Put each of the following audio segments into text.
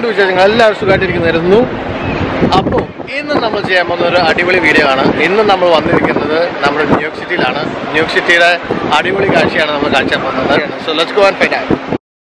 എന്തുകൊണ്ട് വിശേഷങ്ങൾ എല്ലാവരും സുഖമായിട്ടിരിക്കുന്നായിരുന്നു അപ്പോൾ ഇന്ന് നമ്മൾ ചെയ്യാൻ പോകുന്ന ഒരു അടിപൊളി വീഡിയോ ആണ് ഇന്ന് നമ്മൾ വന്നിരിക്കുന്നത് നമ്മുടെ ന്യൂയോർക്ക് സിറ്റിയിലാണ് ന്യൂയോർക്ക് സിറ്റിയുടെ അടിപൊളി കാഴ്ചയാണ് നമ്മൾ കാഴ്ച പോകുന്നത് so let's go and find out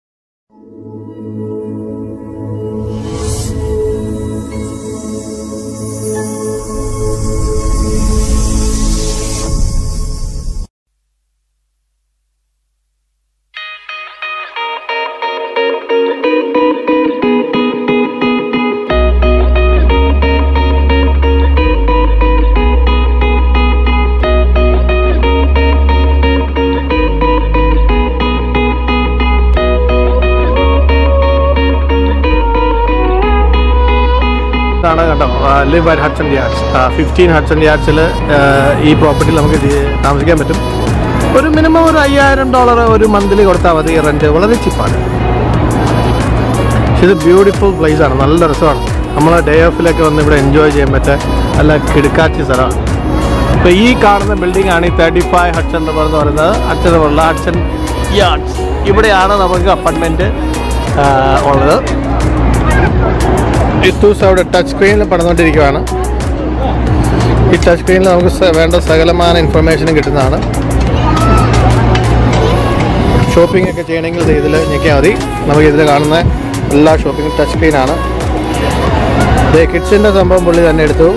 ഇതാണ് കേട്ടോ live at Hudson Yards fifteen Hudson യാർഡ്സിൽ ഈ പ്രോപ്പർട്ടിയിൽ നമുക്ക് ഇത് താമസിക്കാൻ പറ്റും ഒരു മിനിമം ഒരു അയ്യായിരം ഡോളർ ഒരു മന്ത്ലി കൊടുത്താൽ മതി റെൻറ്റ് വളരെ ചീപ്പാണ് പക്ഷെ ഇത് ബ്യൂട്ടിഫുൾ പ്ലേസ് ആണ് നല്ല രസമാണ് നമ്മൾ ഡേ ഓഫിലൊക്കെ വന്ന് ഇവിടെ എൻജോയ് ചെയ്യാൻ പറ്റിയ നല്ല കിടുക്കാച്ചി സ്ഥലമാണ് ഇപ്പോൾ ഈ കാണുന്ന ബിൽഡിംഗ് ആണ് ഈ തേർട്ടി ഫൈവ് ഹഡ്സൺ എന്ന് പറയുന്നത് പറയുന്നത് ഹഡ്സൺ ഉള്ള ഹഡ്സൺ യാർഡ്സ് ഇവിടെയാണ് നമുക്ക് അപ്പാർട്ട്മെൻറ്റ് ഉള്ളത് ഇത്തൂസ് അവിടെ ടച്ച് സ്ക്രീനിൽ പടന്നുകൊണ്ടിരിക്കുകയാണ് ഈ ടച്ച് സ്ക്രീനിൽ നമുക്ക് സ- വേണ്ട സകലമായ ഇൻഫർമേഷനും കിട്ടുന്നതാണ് ഷോപ്പിംഗ് ഒക്കെ ചെയ്യണമെങ്കിൽ ദേ ഇതിൽ ഞെക്കിയാൽ മതി നമുക്ക് ഇതിൽ കാണുന്ന എല്ലാ ഷോപ്പിംഗും ടച്ച് സ്ക്രീനാണ് ദേ കിഡ്സിൻ്റെ സംഭവം പുള്ളി തന്നെ എടുത്തു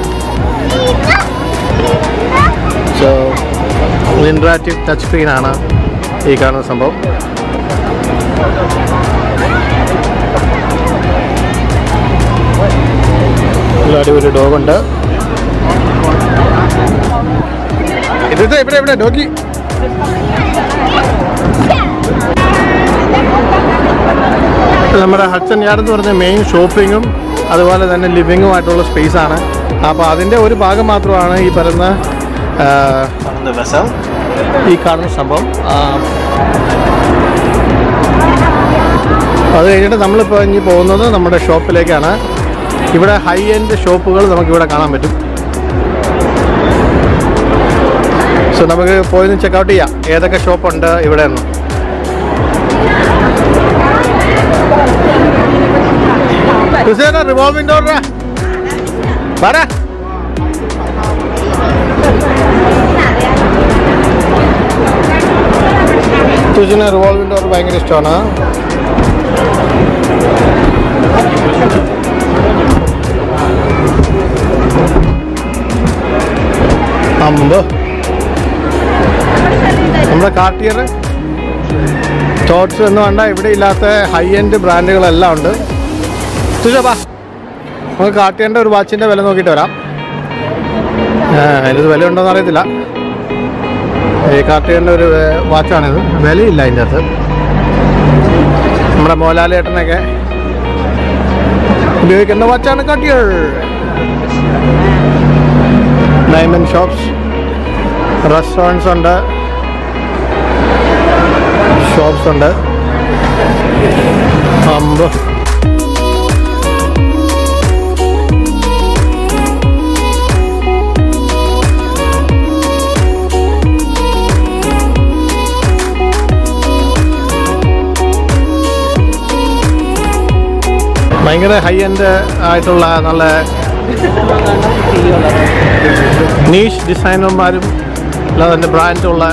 സോ ഇൻട്രാക്റ്റീവ് ടച്ച് സ്ക്രീനാണ് ഈ കാണുന്ന സംഭവം നല്ല അടിപൊളി ഡോഗുണ്ട് ഇത് ഇവിടെ ഇവിടെ ഡോഗി നമ്മുടെ ഹഡ്സൺ യാർഡ് എന്ന് പറഞ്ഞ മെയിൻ ഷോപ്പിങ്ങും അതുപോലെ തന്നെ ലിവിങ്ങുമായിട്ടുള്ള സ്പേസ് ആണ് അപ്പോൾ അതിൻ്റെ ഒരു ഭാഗം മാത്രമാണ് ഈ പറയുന്ന ആ, ഈ കാണുന്ന സംഭവം ആ, അത് കഴിഞ്ഞിട്ട് നമ്മളിപ്പോൾ ഇനി പോകുന്നത് നമ്മുടെ ഷോപ്പിലേക്കാണ് ഇവിടെ ഹൈ എൻഡ് ഷോപ്പുകൾ നമുക്കിവിടെ കാണാൻ പറ്റും സോ നമുക്ക് പോയി ചെക്കൗട്ട് ചെയ്യാം ഏതൊക്കെ ഷോപ്പുണ്ട് ഇവിടെ എന്ന് റിവോൾവിംഗ് ഡോർ പറ തുജിന് റിവോൾവിംഗ് ഡോർ ഭയങ്കര ഇഷ്ടമാണ് അമ്പ് നമ്മുടെ കാർട്ടിയർ ടോട്ട്സ് എന്ന് വേണ്ട ഇവിടെ ഇല്ലാത്ത ഹൈ എൻഡ് ബ്രാൻഡുകളെല്ലാം ഉണ്ട് തുഷാ നമുക്ക് കാർട്ടിയറിൻ്റെ ഒരു വാച്ചിൻ്റെ വില നോക്കിയിട്ട് വരാം ആ, അതിനത് വില ഉണ്ടോയെന്ന് അറിയത്തില്ല ഈ കാർട്ടിയറിൻ്റെ ഒരു ഏ, വാച്ചാണിത് വിലയില്ല അതിൻ്റെ അകത്ത് നമ്മുടെ മോലാലേട്ടനൊക്കെ ഉപയോഗിക്കുന്ന വാച്ചാണ് കാർട്ടിയർ ഡയമണ്ട് ഷോപ്സ് റെസ്റ്റോറൻറ്റ്സ് ഉണ്ട് ഷോപ്സ് ഉണ്ട് അമ്പ് ഭയങ്കര ഹൈ എൻഡ് ആയിട്ടുള്ള നല്ല നീഷ് ഡിസൈനർമാരും അല്ലാതെ തന്നെ ബ്രാൻഡുള്ള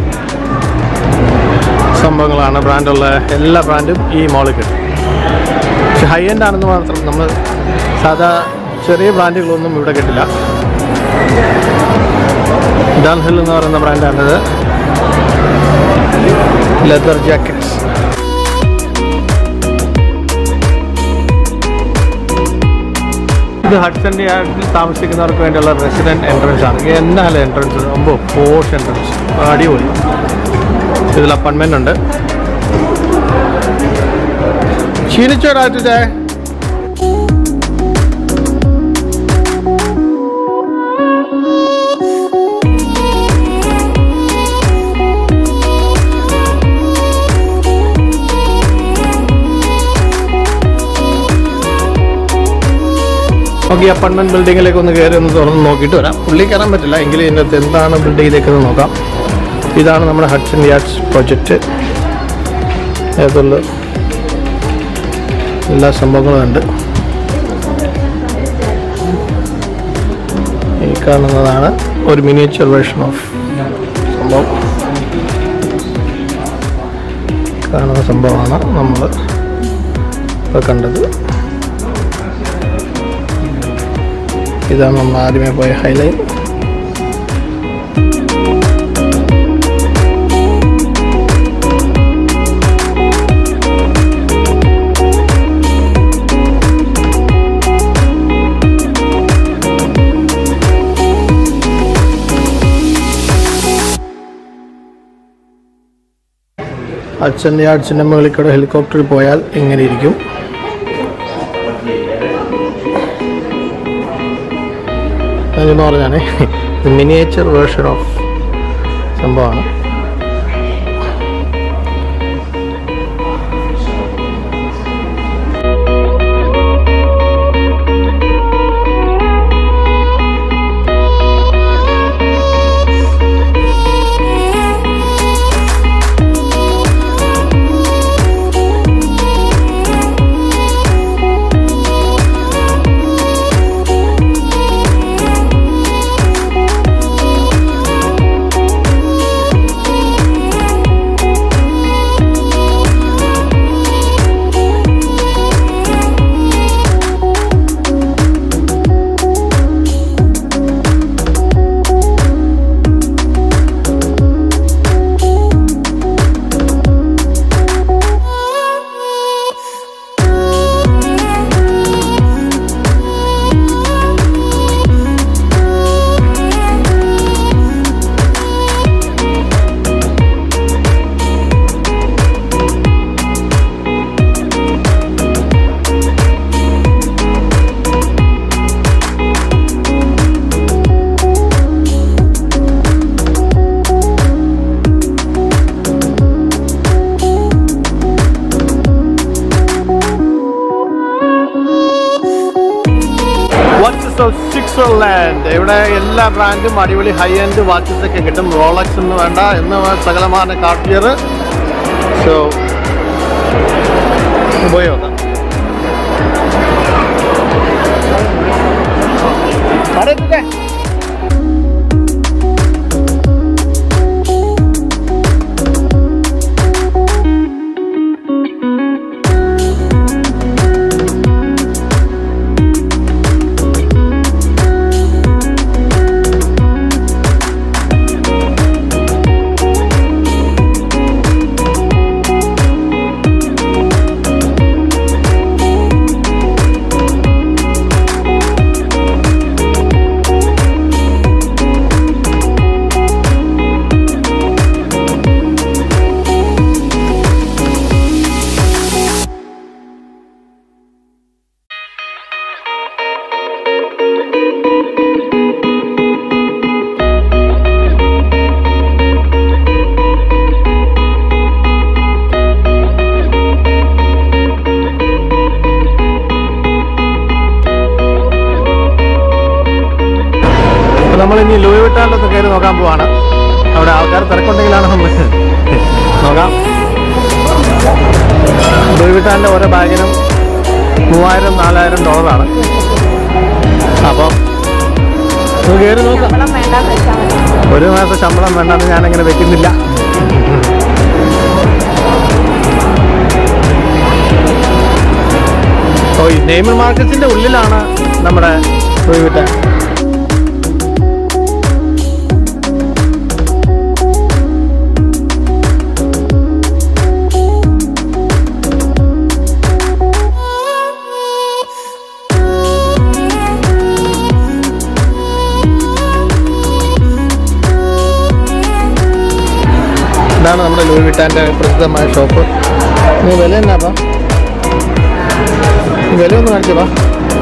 സംഭവങ്ങളാണ് ബ്രാൻഡുള്ള എല്ലാ ബ്രാൻഡും ഈ മോളിൽ കിട്ടും പക്ഷെ ഹൈ എൻഡ് ആണെന്ന് മാത്രം നമ്മൾ സാധാ ചെറിയ ബ്രാൻഡുകളൊന്നും ഇവിടെ കിട്ടില്ല ഡൺഹിൽ എന്ന് പറയുന്ന ബ്രാൻഡാണിത് ലെതർ ജാക്കറ്റ്സ് ഇത് ഹഡ്സൺ യാർഡിൽ താമസിക്കുന്നവർക്ക് വേണ്ടിയുള്ള റെസിഡൻറ്റ് എൻട്രൻസ് ആണ് എന്നാലും എൻട്രൻസ് അമ്പോ പോഷ് എൻട്രൻസ് അടിപൊളി ഇതിൽ അപ്പോയിൻമെൻ്റ് ഉണ്ട് ക്ഷീണിച്ചോടാറ്റേ നമുക്ക് ഈ അപ്പാർട്ട്മെന്റ് ബിൽഡിങ്ങിലേക്ക് ഒന്ന് കയറി ഒന്ന് തുറന്ന് നോക്കിയിട്ട് വരാം ഉള്ളിൽ കയറാൻ പറ്റില്ല എങ്കിലും ഇതിൻ്റെ അകത്ത് എന്താണ് ബിൽഡിങ്ങിലേക്ക് ഒന്ന് നോക്കാം ഇതാണ് നമ്മുടെ ഹഡ്സൺ യാർഡ്സ് പ്രൊജക്റ്റ് ഏതുള്ള എല്ലാ സംഭവങ്ങളും ഉണ്ട് ഈ കാണുന്നതാണ് ഒരു മിനിയേച്ചർ വേർഷൻ ഓഫ് സംഭവം കാണുന്ന സംഭവമാണ് നമ്മൾ ഇപ്പോൾ കണ്ടത് ഇതാണ് നമ്മൾ ആദ്യമേ പോയ ഹൈലൈൻ അച്ഛൻ്റെ അച്ഛൻ്റെ മുകളിൽ കൂടെ ഹെലികോപ്റ്ററിൽ പോയാൽ ഇങ്ങനെ ഇരിക്കും എന്ന് പറഞ്ഞാണ് മിനിയേച്ചർ വേർഷൻ ഓഫ് സംഭവമാണ് വാച്ചസ് ഓഫ് സ്വിറ്റ്സർലാൻഡ് ഇവിടെ എല്ലാ ബ്രാൻഡും അടിപൊളി ഹൈ എൻഡ് വാച്ചസ് ഒക്കെ കിട്ടും റോളക്സ് എന്ന് വേണ്ട എന്ന് സകലമായ കാർട്ടിയർ സോ പോയി നോക്കാം അറിയത്തില്ലേ അപ്പൊ നമ്മൾ ഇനി ലൂയി വിട്ടാലൊന്ന് കയറി നോക്കാൻ പോവാണ് അവിടെ ആൾക്കാർ തിരക്കുണ്ടെങ്കിലാണ് നമ്മൾ നോക്കാം ലൂയി വിട്ടാലിൻ്റെ ഓരോ ബാഗിനും മൂവായിരം നാലായിരം ഡോളറാണ് അപ്പം നമുക്ക് കയറി നോക്കാം ശമ്പളം വേണ്ടാന്ന് വെച്ചാൽ മതി ഒരു മാസം ശമ്പളം വേണ്ടെന്ന് ഞാനങ്ങനെ വെക്കുന്നില്ല ഓ ഈ നെയ്മൽ മാർക്കറ്റിന്റെ ഉള്ളിലാണ് നമ്മുടെ ലൂയി വിട്ടാൻ ഇതാണ് നമ്മുടെ ലൂയി വിട്ടാൻ്റെ പ്രസിദ്ധമായ ഷോപ്പ് നീ വില എന്നാപ്പാ നീ വില ഒന്ന് കാണിച്ചു പാ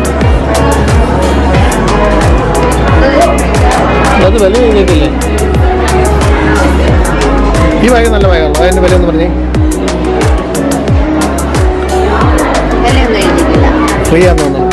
അത് വില കഴിഞ്ഞിട്ടില്ലേ ഈ ബാഗ് നല്ല ബാഗാണല്ലോ അതിൻ്റെ വില ഒന്ന് പറഞ്ഞേ വിലയൊന്നും എഴുതിയിട്ടില്ല ഫ്രീ ആണെന്ന് തോന്നുന്നു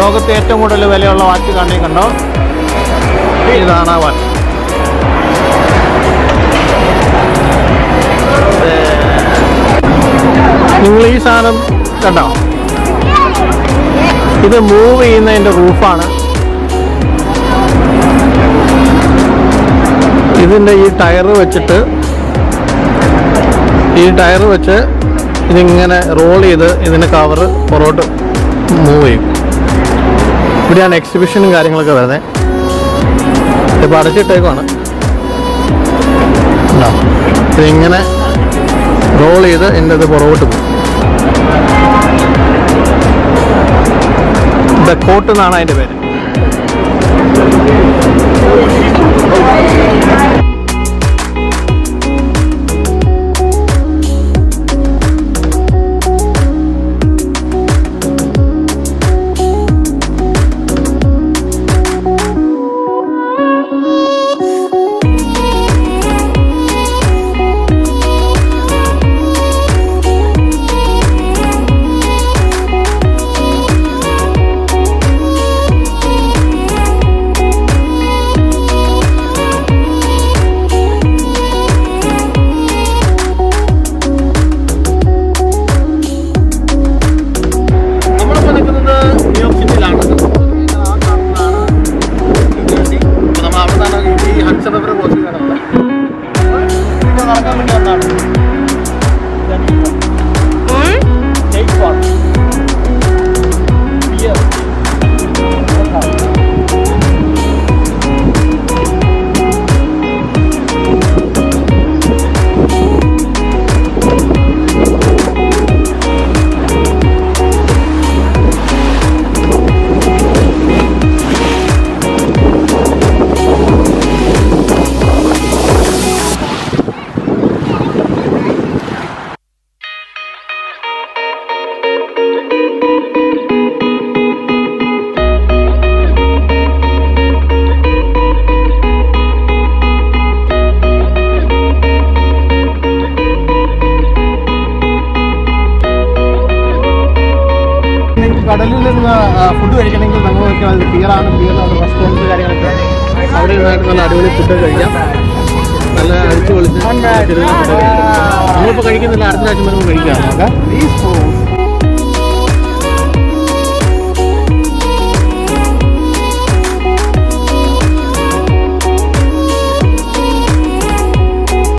ലോകത്തെ ഏറ്റവും കൂടുതൽ വിലയുള്ള വാച്ച് കാണി കണ്ടോ ഇതാണ് ആ വാച്ച് നിങ്ങൾ ഈ സാധനം കണ്ടോ ഇത് മൂവ് ചെയ്യുന്നതിന്റെ റൂഫാണ് ഇതിന്റെ ഈ ടയർ വെച്ചിട്ട് ഈ ടയർ വെച്ച് ഇതിങ്ങനെ റോൾ ചെയ്ത് ഇതിന്റെ കവർ പുറകോട്ട് മൂവ് ചെയ്യും ഇവിടെയാണ് എക്സിബിഷനും കാര്യങ്ങളൊക്കെ വരുന്നത് ഇപ്പൊ അടച്ചിട്ടേക്കുവാണ് ഉണ്ടോ? ഇതിങ്ങനെ റോൾ ചെയ്ത് എൻ്റെ ഇത് പുറകോട്ട് പോകും ദ കോട്ട് എന്നാണ് അതിന്റെ പേര് നമ്മളിപ്പോൾ നിൽക്കുന്നത് ന്യൂയോർക്ക് സിറ്റിയിലാണ് ആ കാണുന്നതാണ് ന്യൂജേഴ്സി. അപ്പോൾ നമ്മൾ അവിടെ നിന്നാണ് ഈ ഹഡ്സൺ റിവർ ക്രോസ് ചെയ്യണത് ഇപ്പോൾ നടക്കാൻ വേണ്ടി വന്നതാണ് Take one. Beer. നിങ്ങൾക്ക് കടലിൽ നിന്ന് ഫുഡ് കഴിക്കണമെങ്കിൽ നമ്മൾ നോക്കിയാൽ അത് ബിയറാണ് ബിയറാണ് റെസ്റ്റോറൻറ്റ് കാര്യങ്ങളൊക്കെ അവിടെ ഇരുന്നായിട്ട് നല്ല അടിപൊളി ഫുഡ് കഴിക്കാം നല്ല അടിച്ചു പൊളിച്ച് നമ്മളിപ്പോൾ കഴിക്കുന്നില്ല അടുത്ത ആഴ്ച വരുമ്പോൾ കഴിക്കാം നമുക്ക്